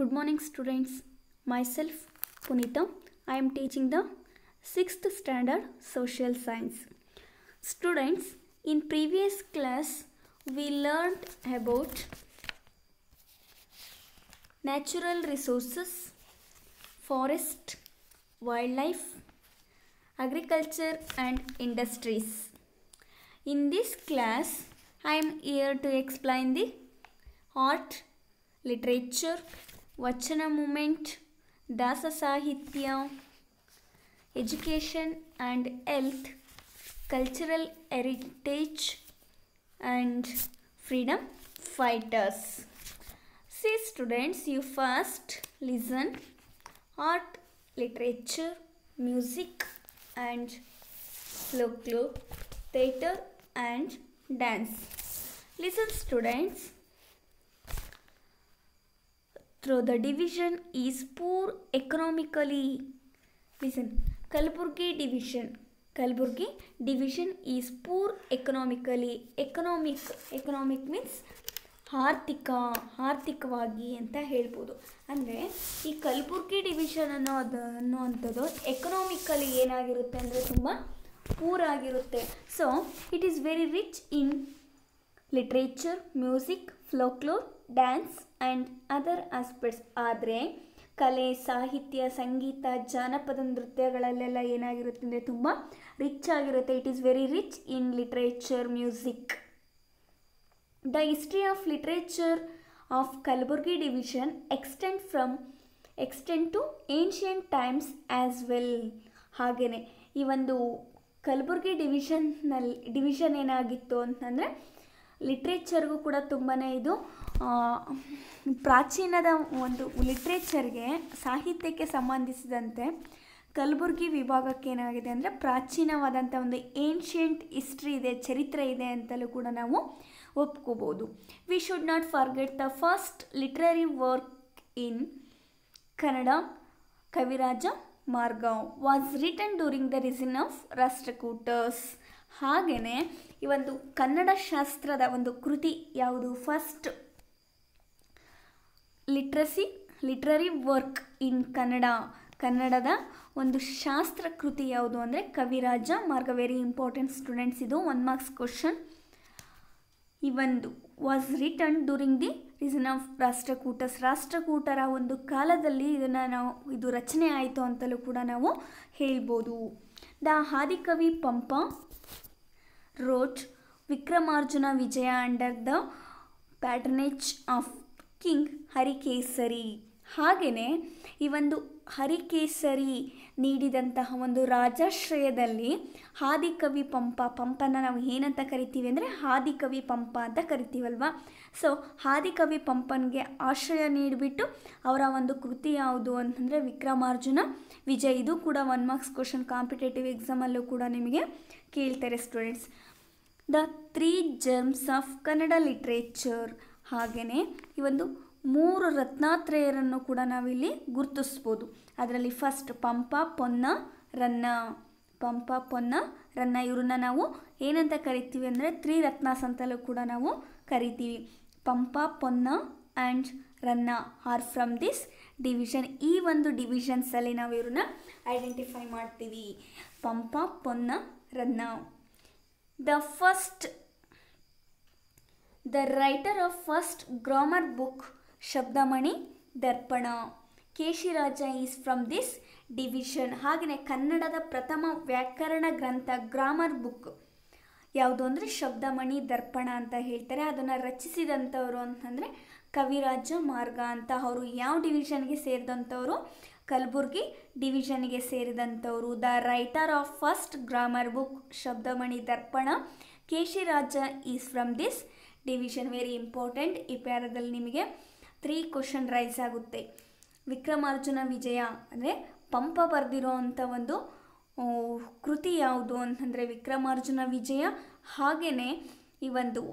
Good morning, students. Myself, Punita. I am teaching the sixth standard social science. Students, in previous class, we learned about natural resources, forest, wildlife, agriculture, and industries. In this class, I am here to explain the art, literature, Vachana movement, Dasa Sahitya, education and health, cultural heritage, and freedom fighters. See, students, you first listen art, literature, music, and folklore, theater, and dance. Listen, students. Through the division is poor economically. Listen, Kalburgi division. Kalburgi division is poor economically. Economic, economic means ಆರ್ಥಿಕ ಆರ್ಥಿಕವಾಗಿ ಅಂತ ಹೇಳ್ಬೋದು ಅಂದರೆ ಈ Kalaburagi division ಅನ್ನೋದು ಅನ್ನುವಂಥದ್ದು economically ಏನಾಗಿರುತ್ತೆ ಅಂದರೆ ತುಂಬ ಪೂರ್ ಆಗಿರುತ್ತೆ so it is very rich in literature music folklore dance and other aspects ಆದರೆ ಕಲೆ ಸಾಹಿತ್ಯ ಸಂಗೀತ ಜಾನಪದ ನೃತ್ಯಗಳಲ್ಲೆಲ್ಲ ಏನಾಗಿರುತ್ತೆ ಅಂದರೆ ತುಂಬ ರಿಚ್ ಆಗಿರುತ್ತೆ it is very rich in literature music The history of literature of Kalburgi division extend from extend to ancient times as well. ಹಾಗೆಯೇ ಈ ಒಂದು ಕಲಬುರ್ಗಿ ಡಿವಿಷನ್ನಲ್ಲಿ ಡಿವಿಷನ್ ಏನಾಗಿತ್ತು ಅಂತಂದರೆ ಲಿಟ್ರೇಚರ್ಗೂ ಕೂಡ ತುಂಬಾ ಇದು ಪ್ರಾಚೀನದ ಒಂದು ಲಿಟ್ರೇಚರ್ಗೆ ಸಾಹಿತ್ಯಕ್ಕೆ ಸಂಬಂಧಿಸಿದಂತೆ ಕಲಬುರ್ಗಿ ವಿಭಾಗಕ್ಕೆ ಏನಾಗಿದೆ ಅಂದರೆ ಪ್ರಾಚೀನವಾದಂಥ ಒಂದು ಏನ್ಷಿಯಂಟ್ ಹಿಸ್ಟ್ರಿ ಇದೆ ಚರಿತ್ರೆ ಇದೆ ಅಂತಲೂ ಕೂಡ ನಾವು ಒಪ್ಕೋಬೋದು we should not forget the first literary work in Kannada Kaviraja Marga was written during the reason of ರಾಷ್ಟ್ರಕೂಟರ್ಸ್ ಹಾಗೆಯೇ ಈ ಒಂದು ಕನ್ನಡ ಶಾಸ್ತ್ರದ ಒಂದು ಕೃತಿ ಯಾವುದು first literacy literary work in Kannada ಕನ್ನಡದ ಒಂದು ಶಾಸ್ತ್ರ ಕೃತಿ ಯಾವುದು ಅಂದರೆ Kaviraja Marga very important students ಇದು ಒನ್ ಮಾರ್ಕ್ಸ್ ಕ್ವಶನ್ ಈ ಒಂದು was written during the reason of Rashtrakutas ರಾಷ್ಟ್ರಕೂಟರ ಒಂದು ಕಾಲದಲ್ಲಿ ಇದನ್ನು ನಾವು ಇದು ರಚನೆ ಆಯಿತು ಅಂತಲೂ ಕೂಡ ನಾವು ಹೇಳ್ಬೋದು the Adikavi Pampa wrote Vikramarjuna Vijaya under the patronage of king Harikesari ಹಾಗೆಯೇ ಈ ಒಂದು ಹರಿಕೇಸರಿ ನೀಡಿದಂತಹ ಒಂದು ರಾಜಾಶ್ರಯದಲ್ಲಿ ಆದಿಕವಿ ಪಂಪ ಪಂಪನ ನಾವು ಏನಂತ ಕರಿತೀವಿ ಅಂದರೆ ಆದಿಕವಿ ಪಂಪ ಅಂತ ಕರಿತೀವಲ್ವ ಸೊ ಆದಿಕವಿ ಪಂಪನಿಗೆ ಆಶ್ರಯ ನೀಡಿಬಿಟ್ಟು ಅವರ ಒಂದು ಕೃತಿ ಯಾವುದು ಅಂತಂದರೆ ವಿಕ್ರಮಾರ್ಜುನ ವಿಜಯ್ ಇದು ಕೂಡ ಒನ್ ಮಾರ್ಕ್ಸ್ ಕ್ವಶನ್ ಕಾಂಪಿಟೇಟಿವ್ ಎಕ್ಸಾಮಲ್ಲೂ ಕೂಡ ನಿಮಗೆ ಕೇಳ್ತಾರೆ students the three gems of Kannada literature ಹಾಗೆಯೇ ಈ ಒಂದು ಮೂರು ರತ್ನಾತ್ರಯರನ್ನು ಕೂಡ ನಾವಿಲ್ಲಿ ಗುರುತಿಸ್ಬೋದು ಅದರಲ್ಲಿ ಫಸ್ಟ್ ಪಂಪ ಪೊನ್ನ ರನ್ನ ಪಂಪ ಪೊನ್ನ ರನ್ನ ಇವ್ರನ್ನ ನಾವು ಏನಂತ ಕರಿತೀವಿ ಅಂದರೆ ತ್ರೀ ರತ್ನಾಸ್ ಅಂತಲೂ ಕೂಡ ನಾವು ಕರಿತೀವಿ Pampa Ponna and Ranna are from this division ಈ ಒಂದು ಡಿವಿಷನ್ಸಲ್ಲಿ ನಾವು ಇವ್ರನ್ನ ಐಡೆಂಟಿಫೈ ಮಾಡ್ತೀವಿ Pampa Ponna Ranna the first the writer of first grammar book Shabdamani Darpana Keshiraja is from this division ಹಾಗೆಯೇ ಕನ್ನಡದ ಪ್ರಥಮ ವ್ಯಾಕರಣ ಗ್ರಂಥ ಗ್ರಾಮರ್ ಬುಕ್ ಯಾವುದು ಅಂದರೆ ಶಬ್ದಮಣಿ ದರ್ಪಣ ಅಂತ ಹೇಳ್ತಾರೆ ಅದನ್ನು ರಚಿಸಿದಂಥವ್ರು ಅಂತಂದರೆ ಕವಿರಾಜ ಮಾರ್ಗ ಅಂತ ಅವರು ಯಾವ ಡಿವಿಷನ್ಗೆ ಸೇರಿದಂಥವರು ಕಲಬುರ್ಗಿ ಡಿವಿಷನ್ಗೆ ಸೇರಿದಂಥವರು the writer of first grammar book Shabdamani Darpana Keshiraja is from this division very important ಈ ಪ್ಯಾರದಲ್ಲಿ ನಿಮಗೆ ತ್ರೀ ಕ್ವಶನ್ ರೈಸ್ ಆಗುತ್ತೆ ವಿಕ್ರಮಾರ್ಜುನ ವಿಜಯ ಅಂದರೆ ಪಂಪ ಬರೆದಿರೋ ಅಂಥ ಒಂದು ಕೃತಿ ಯಾವುದು ಅಂತಂದರೆ ವಿಕ್ರಮಾರ್ಜುನ ವಿಜಯ ಹಾಗೆಯೇ ಈ ಒಂದು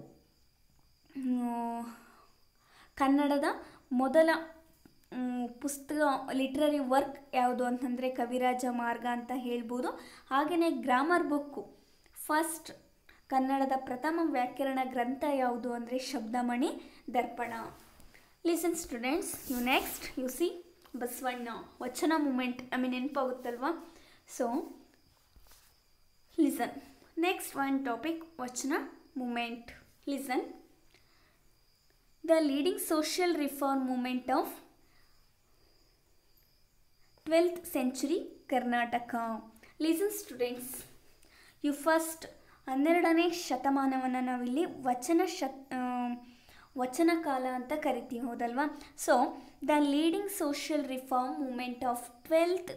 ಕನ್ನಡದ ಮೊದಲ ಪುಸ್ತಕ ಲಿಟ್ರರಿ ವರ್ಕ್ ಯಾವುದು ಅಂತಂದರೆ ಕವಿರಾಜ ಮಾರ್ಗ ಅಂತ ಹೇಳ್ಬೋದು ಹಾಗೆಯೇ ಗ್ರಾಮರ್ ಬುಕ್ಕು ಫಸ್ಟ್ ಕನ್ನಡದ ಪ್ರಥಮ ವ್ಯಾಕರಣ ಗ್ರಂಥ ಯಾವುದು ಅಂದರೆ Shabdamani Darpana listen students you next you see Basavanna vachana movement I mean ನೆನಪಾಗುತ್ತಲ್ವಾ so listen next one topic vachana movement listen the leading social reform movement of twelfth century Karnataka listen students you first ಹನ್ನೆರಡನೇ ಶತಮಾನವನ್ನು ನಾವಿಲ್ಲಿ ವಚನ ಶತ್ ವಚನ ಕಾಲ ಅಂತ ಕರಿತೀವಿ ಹೌದಲ್ವಾ so the leading social reform movement of twelfth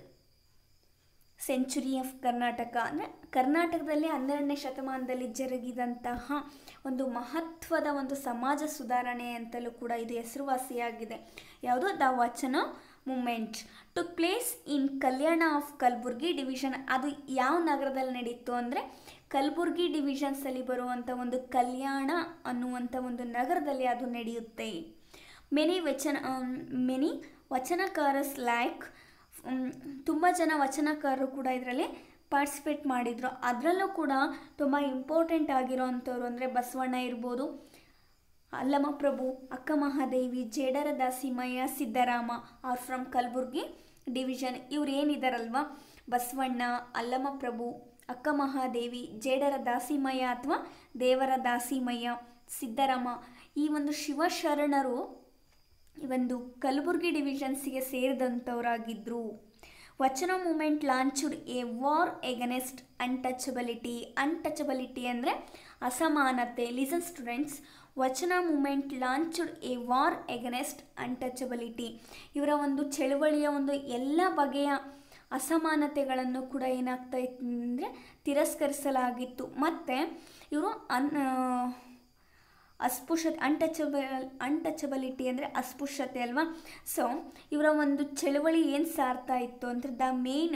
century of Karnataka ಅಂದರೆ ಕರ್ನಾಟಕದಲ್ಲಿ ಹನ್ನೆರಡನೇ ಶತಮಾನದಲ್ಲಿ ಜರುಗಿದಂತಹ ಒಂದು ಮಹತ್ವದ ಒಂದು ಸಮಾಜ ಸುಧಾರಣೆ ಅಂತಲೂ ಕೂಡ ಇದು ಹೆಸರುವಾಸಿಯಾಗಿದೆ ಯಾವುದು ದ ವಚನ movement took place in Kalyana of Kalaburagi division ಅದು ಯಾವ ನಗರದಲ್ಲಿ ನಡೀತು ಅಂದರೆ ಕಲಬುರ್ಗಿ ಡಿವಿಷನ್ಸಲ್ಲಿ ಬರುವಂಥ ಒಂದು ಕಲ್ಯಾಣ ಅನ್ನುವಂಥ ಒಂದು ನಗರದಲ್ಲಿ ಅದು ನಡೆಯುತ್ತೆ ಮೆನಿ ವಚನ ಮೆನಿ ವಚನಕಾರಸ್ ಲೈಕ್ ತುಂಬ ಜನ ವಚನಕಾರರು ಕೂಡ ಇದರಲ್ಲಿ ಪಾರ್ಟಿಸಿಪೇಟ್ ಮಾಡಿದರು ಅದರಲ್ಲೂ ಕೂಡ ತುಂಬ ಇಂಪಾರ್ಟೆಂಟ್ ಆಗಿರೋವಂಥವ್ರು ಅಂದರೆ ಬಸವಣ್ಣ ಇರ್ಬೋದು Allamaprabhu Akka Mahadevi Jedara Dasimayya Siddarama are from Kalaburagi division ಇವ್ರು ಏನಿದಾರಲ್ವ ಬಸವಣ್ಣ ಅಲ್ಲಮಪ್ರಭು ಅಕ್ಕ ಮಹಾದೇವಿ ಜೇಡರ ದಾಸಿಮಯ್ಯ ಅಥವಾ ದೇವರ ದಾಸಿಮಯ್ಯ ಸಿದ್ದರಾಮ ಈ ಒಂದು ಶಿವಶರಣರು ಈ ಒಂದು ಕಲಬುರ್ಗಿ ಡಿವಿಷನ್ಸಿಗೆ ಸೇರಿದಂಥವರಾಗಿದ್ದರು vachana movement launched a war against untouchability untouchability ಅಂದರೆ ಅಸಮಾನತೆ listen students vachana movement launched a war against untouchability ಇವರ ಒಂದು ಚಳುವಳಿಯ ಒಂದು ಎಲ್ಲ ಬಗೆಯ ಅಸಮಾನತೆಗಳನ್ನು ಕೂಡ ಏನಾಗ್ತಾ ಇತ್ತು ಅಂದರೆ ತಿರಸ್ಕರಿಸಲಾಗಿತ್ತು ಮತ್ತು ಇವರು ಅನ್ ಅಸ್ಪೃಶ್ಯತೆ ಅನ್ಟಚಬಲ್ ಅನ್ಟಚಬಿಲಿಟಿ ಅಂದರೆ ಅಸ್ಪೃಶ್ಯತೆ ಅಲ್ವಾ ಸೊ ಇವರ ಒಂದು ಚಳುವಳಿ ಏನು ಸಾರ್ತಾ ಇತ್ತು ಅಂದರೆ the main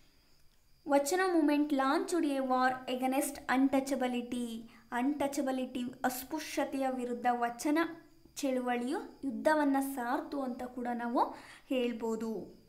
vachana movement launch a war against untouchability untouchability ಅಸ್ಪೃಶ್ಯತೆಯ ವಿರುದ್ಧ ವಚನ ಚಳುವಳಿಯು ಯುದ್ಧವನ್ನು ಸಾರ್ತು ಅಂತ ಕೂಡ ನಾವು ಹೇಳ್ಬೋದು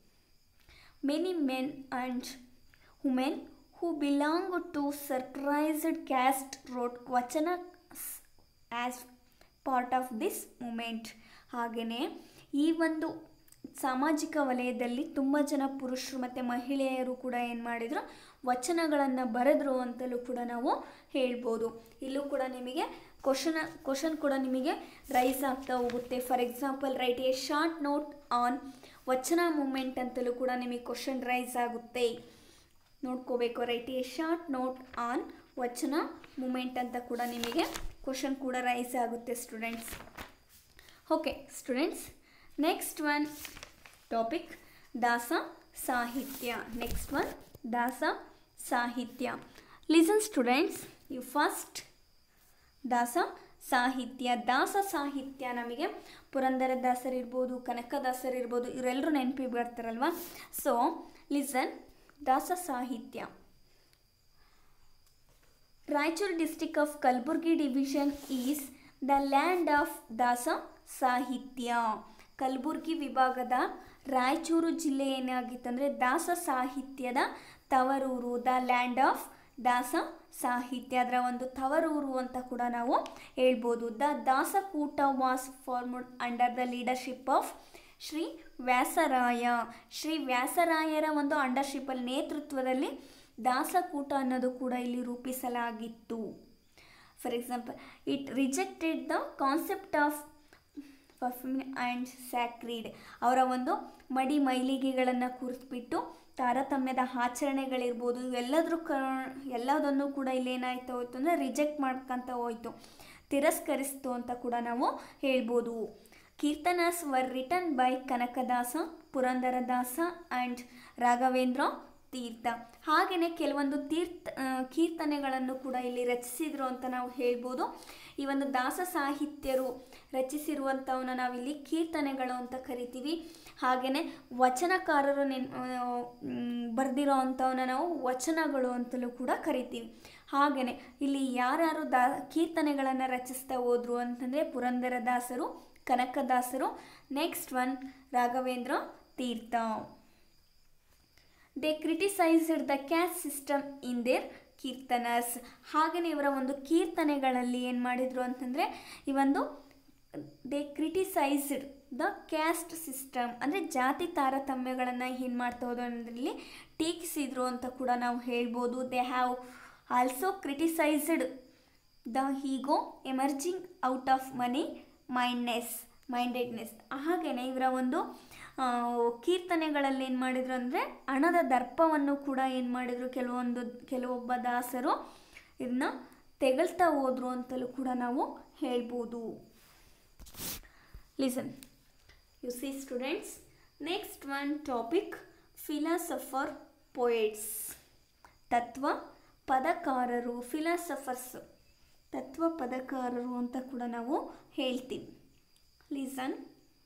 many men and women who belong to suppressed caste wrote vachana as part of this movement ಹಾಗೆಯೇ ಈ ಒಂದು ಸಾಮಾಜಿಕ ವಲಯದಲ್ಲಿ ತುಂಬ ಜನ ಪುರುಷರು ಮತ್ತು ಮಹಿಳೆಯರು ಕೂಡ ಏನು ಮಾಡಿದರು ವಚನಗಳನ್ನು ಬರೆದ್ರು ಅಂತಲೂ ಕೂಡ ನಾವು ಹೇಳ್ಬೋದು ಇಲ್ಲೂ ಕೂಡ ನಿಮಗೆ ಕ್ವಶನ ಕ್ವಶನ್ ಕೂಡ ನಿಮಗೆ ರೈಸ್ ಆಗ್ತಾ ಹೋಗುತ್ತೆ for example write a short note on vachana movement ಅಂತಲೂ ಕೂಡ ನಿಮಗೆ ಕ್ವಶನ್ ರೈಸ್ ಆಗುತ್ತೆ ನೋಡ್ಕೋಬೇಕು write a short note on vachana movement ಅಂತ ಕೂಡ ನಿಮಗೆ ಕ್ವಶನ್ ಕೂಡ ರೈಸ್ ಆಗುತ್ತೆ students okay students next one topic Dasa Sahitya next one ದಾಸ ಸಾಹಿತ್ಯ ಲಿಸನ್ ಸ್ಟೂಡೆಂಟ್ಸ್ ಯು ಫಸ್ಟ್ ದಾಸ ಸಾಹಿತ್ಯ ದಾಸ ಸಾಹಿತ್ಯ ನಮಗೆ ಪುರಂದರ ದಾಸರಿರ್ಬೋದು ಕನಕದಾಸರಿರ್ಬೋದು ಇವರೆಲ್ಲರೂ ನೆನಪಿ ಬರ್ತಾರಲ್ವ so listen Dasa Sahitya Raichur district of Kalaburagi division is the land of Dasa Sahitya Kalaburagi ವಿಭಾಗದ ರಾಯಚೂರು ಜಿಲ್ಲೆ ಏನಾಗಿತ್ತಂದರೆ ದಾಸ ಸಾಹಿತ್ಯದ ತವರೂರು ದ ಲ್ಯಾಂಡ್ ಆಫ್ ದಾಸ ಸಾಹಿತ್ಯ ಅದರ ಒಂದು ತವರೂರು ಅಂತ ಕೂಡ ನಾವು ಹೇಳ್ಬೋದು the Dasakuta was formed under the leadership of Shri Vyasaraya Shri ವ್ಯಾಸರಾಯರ ಒಂದು ಅಂಡರ್ಶಿಪ್ಪಲ್ಲಿ ನೇತೃತ್ವದಲ್ಲಿ ದಾಸಕೂಟ ಅನ್ನೋದು ಕೂಡ ಇಲ್ಲಿ ರೂಪಿಸಲಾಗಿತ್ತು for example it rejected the concept of profane and sacred ಅವರ ಒಂದು ಮಡಿ ಮೈಲಿಗೆಗಳನ್ನು ಕುರಿತುಬಿಟ್ಟು ತಾರತಮ್ಯದ ಆಚರಣೆಗಳಿರ್ಬೋದು ಇವೆಲ್ಲದ್ರ ಕ ಎಲ್ಲದನ್ನು ಕೂಡ ಇಲ್ಲೇನಾಯ್ತು ಹೋಯ್ತು ಅಂದರೆ ರಿಜೆಕ್ಟ್ ಮಾಡ್ಕೊತ ಹೋಯ್ತು ತಿರಸ್ಕರಿಸ್ತು ಅಂತ ಕೂಡ ನಾವು ಹೇಳ್ಬೋದು kirtanas were written by Kanakadasa Purandaradasa and Raghavendra Tirtha ಹಾಗೆಯೇ ಕೆಲವೊಂದು ತೀರ್ಥ ಕೀರ್ತನೆಗಳನ್ನು ಕೂಡ ಇಲ್ಲಿ ರಚಿಸಿದರು ಅಂತ ನಾವು ಹೇಳ್ಬೋದು ಈ ಒಂದು ದಾಸ ಸಾಹಿತ್ಯರು ರಚಿಸಿರುವಂಥವನ್ನ ನಾವಿಲ್ಲಿ ಕೀರ್ತನೆಗಳು ಅಂತ ಕರಿತೀವಿ ಹಾಗೆಯೇ ವಚನಕಾರರು ನೆನ್ ಬರೆದಿರೋ ಅಂಥವನ್ನ ನಾವು ವಚನಗಳು ಅಂತಲೂ ಕೂಡ ಕರಿತೀವಿ ಹಾಗೆಯೇ ಇಲ್ಲಿ ಯಾರ್ಯಾರು ದಾ ಕೀರ್ತನೆಗಳನ್ನು ರಚಿಸ್ತಾ ಹೋದ್ರು ಅಂತಂದರೆ ಪುರಂದರದಾಸರು ಕನಕದಾಸರು next one Raghavendra Teertha they criticised the caste system in their ಕೀರ್ತನರ್ಸ್ ಹಾಗೆಯೇ ಇವರ ಒಂದು ಕೀರ್ತನೆಗಳಲ್ಲಿ ಏನು ಮಾಡಿದರು ಅಂತಂದರೆ ಈ ಒಂದು they criticised the caste system ಅಂದರೆ ಜಾತಿ ತಾರತಮ್ಯಗಳನ್ನು ಏನು ಮಾಡ್ತಾ ಹೋದ್ರಲ್ಲಿ ಟೀಕಿಸಿದ್ರು ಅಂತ ಕೂಡ ನಾವು ಹೇಳ್ಬೋದು they have also criticised the ego emerging out of money mindness mindedness ಹಾಗೆಯೇ ಇವರ ಒಂದು ಆ, ಕೀರ್ತನೆಗಳಲ್ಲಿ ಏನು ಮಾಡಿದ್ರು ಅಂದರೆ ಹಣದ ದರ್ಪವನ್ನು ಕೂಡ ಏನು ಮಾಡಿದರು ಕೆಲವೊಂದು ಕೆಲವೊಬ್ಬ ದಾಸರು ಇದನ್ನ ತೆಗಳ್ತಾ ಹೋದ್ರು ಅಂತಲೂ ಕೂಡ ನಾವು ಹೇಳ್ಬೋದು listen you see students next one topic philosopher poets ತತ್ವ ಪದಕಾರರು ಫಿಲಾಸಫರ್ಸ್ ತತ್ವ ಪದಕಾರರು ಅಂತ ಕೂಡ ನಾವು ಹೇಳ್ತೀವಿ listen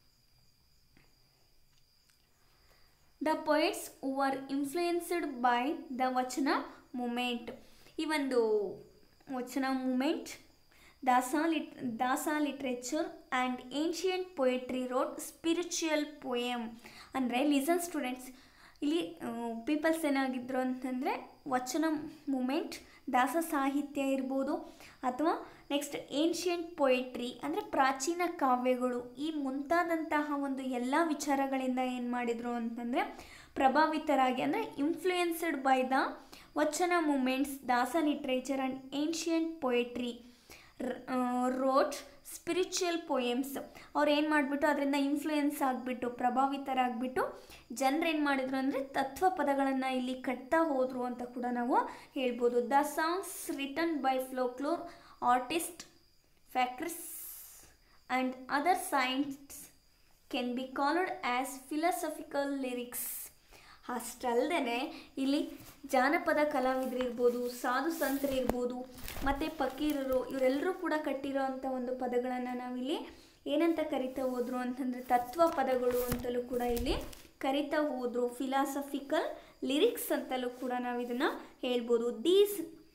the poets were influenced by the ವಚನ ಮೂಮೆಂಟ್ ಈ ಒಂದು Vachana movement Dasa lit Dasa literature and ancient poetry road spiritual poem ಅಂದರೆ ಲಿಸನ್ ಸ್ಟೂಡೆಂಟ್ಸ್ ಇಲ್ಲಿ ಪೀಪಲ್ಸ್ ಏನಾಗಿದ್ರು ಅಂತಂದರೆ ವಚನ ಮೂಮೆಂಟ್ ದಾಸ ಸಾಹಿತ್ಯ ಇರ್ಬೋದು ಅಥವಾ ನೆಕ್ಸ್ಟ್ ಏನ್ಷಿಯಂಟ್ ಪೊಯೆಟ್ರಿ ಅಂದರೆ ಪ್ರಾಚೀನ ಕಾವ್ಯಗಳು ಈ ಮುಂತಾದಂತಹ ಒಂದು ಎಲ್ಲ ವಿಚಾರಗಳಿಂದ ಏನು ಮಾಡಿದರು ಅಂತಂದರೆ ಪ್ರಭಾವಿತರಾಗಿ ಅಂದರೆ influenced by the Vachana movements Dasa literature and ancient poetry rote spiritual poems ಅವ್ರು ಏನು ಮಾಡಿಬಿಟ್ಟು ಅದರಿಂದ ಇನ್ಫ್ಲೂಯೆನ್ಸ್ ಆಗಿಬಿಟ್ಟು ಪ್ರಭಾವಿತರಾಗಿಬಿಟ್ಟು ಜನರು ಏನು ಮಾಡಿದ್ರು ಅಂದರೆ ತತ್ವ ಪದಗಳನ್ನು ಇಲ್ಲಿ ಕಟ್ತಾ ಹೋದರು ಅಂತ ಕೂಡ ನಾವು ಹೇಳ್ಬೋದು the songs return by folklore artist factories and other signs can be called as philosophical lyrics ಅಷ್ಟಲ್ಲದೆ ಇಲ್ಲಿ ಜಾನಪದ ಕಲಾವಿದರು ಇರ್ಬೋದು ಸಾಧು ಸಂತರು ಇರ್ಬೋದು ಮತ್ತು ಫಕೀರರು ಇವರೆಲ್ಲರೂ ಕೂಡ ಕಟ್ಟಿರೋ ಅಂಥ ಒಂದು ಪದಗಳನ್ನು ನಾವಿಲ್ಲಿ ಏನಂತ ಕರಿತಾ ಹೋದ್ರು ಅಂತಂದರೆ ತತ್ವ ಪದಗಳು ಅಂತಲೂ ಕೂಡ ಇಲ್ಲಿ ಕರಿತಾ ಹೋದ್ರು ಫಿಲಾಸಫಿಕಲ್ ಲಿರಿಕ್ಸ್ ಅಂತಲೂ ಕೂಡ ನಾವು ಇದನ್ನು ಹೇಳ್ಬೋದು these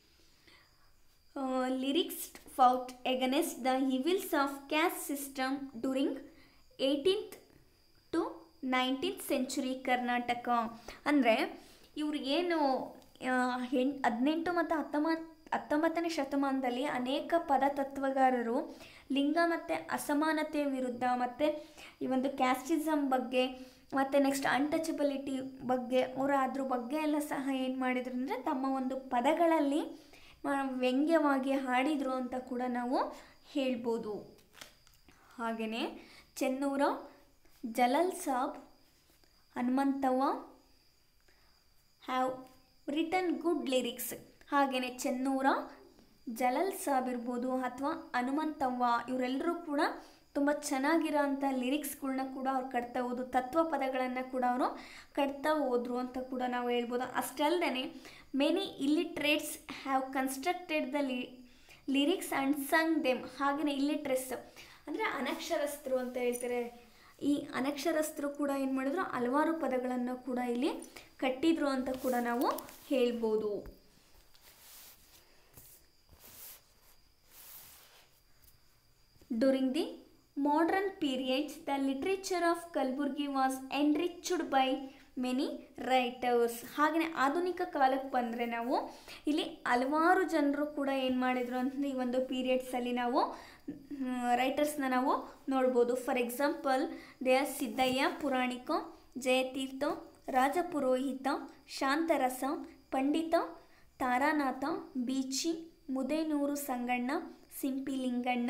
lyrics fought against the evils of caste system during eighteenth to nineteenth century Karnataka ಅಂದರೆ ಇವ್ರು ಏನು ಹೆಣ್ ಹದಿನೆಂಟು ಮತ್ತು ಹತ್ತೊಂಬತ್ತು ಹತ್ತೊಂಬತ್ತನೇ ಶತಮಾನದಲ್ಲಿ ಅನೇಕ ಪದತತ್ವಗಾರರು ಲಿಂಗ ಮತ್ತು ಅಸಮಾನತೆಯ ವಿರುದ್ಧ ಮತ್ತು ಈ ಒಂದು ಕ್ಯಾಸ್ಟಿಸಮ್ ಬಗ್ಗೆ ಮತ್ತು ನೆಕ್ಸ್ಟ್ ಅನ್ಟಚಬಿಲಿಟಿ ಬಗ್ಗೆ ಅವರು ಅದ್ರ ಬಗ್ಗೆ ಎಲ್ಲ ಸಹ ಏನು ಮಾಡಿದ್ರು ಅಂದರೆ ತಮ್ಮ ಒಂದು ಪದಗಳಲ್ಲಿ ಮ- ವ್ಯಂಗ್ಯವಾಗಿ ಹಾಡಿದರು ಅಂತ ಕೂಡ ನಾವು ಹೇಳ್ಬೋದು ಹಾಗೆಯೇ ಚೆನ್ನೂರ Jalal Sab Hanumanthavva have return good lyrics ಹಾಗೆಯೇ ಚೆನ್ನೂರ ಜಲಲ್ ಸಾಬ್ ಇರ್ಬೋದು ಅಥವಾ ಹನುಮಂತವ್ವ ಇವರೆಲ್ಲರೂ ಕೂಡ ತುಂಬ ಚೆನ್ನಾಗಿರೋ ಅಂಥ ಲಿರಿಕ್ಸ್ಗಳ್ನ ಕೂಡ ಅವ್ರು ಕಟ್ತಾ ಹೋದ್ರು ತತ್ವ ಪದಗಳನ್ನು ಕೂಡ ಅವರು ಕಟ್ತಾ ಹೋದ್ರು ಅಂತ ಕೂಡ ನಾವು ಹೇಳ್ಬೋದು ಅಷ್ಟಲ್ಲದೆ many illiterates have constructed the li lyrics and sung them ಹಾಗೆಯೇ ಇಲ್ಲಿಟ್ರೆಸ್ ಅಂದರೆ ಅನಕ್ಷರಸ್ಥರು ಅಂತ ಹೇಳ್ತಾರೆ ಈ ಅನಕ್ಷರಸ್ಥರು ಕೂಡ ಏನು ಮಾಡಿದ್ರು ಹಲವಾರು ಪದಗಳನ್ನು ಕೂಡ ಇಲ್ಲಿ ಕಟ್ಟಿದ್ರು ಅಂತ ಕೂಡ ನಾವು ಹೇಳ್ಬೋದು During the modern periods, the literature of Kalburgi was enriched by many writers ಹಾಗೆಯೇ ಆಧುನಿಕ ಕಾಲಕ್ಕೆ ಬಂದರೆ ನಾವು ಇಲ್ಲಿ ಹಲವಾರು ಜನರು ಕೂಡ ಏನು ಮಾಡಿದರು ಅಂದರೆ ಈ ಒಂದು ಪೀರಿಯಡ್ಸಲ್ಲಿ ನಾವು ರೈಟರ್ಸ್ನ ನಾವು ನೋಡ್ಬೋದು for example they are Siddayya Puranik Jayatirtha Rajapurohit Shantarasa Pandit Taranath Beechi Mudenur Sanganna Simpilinganna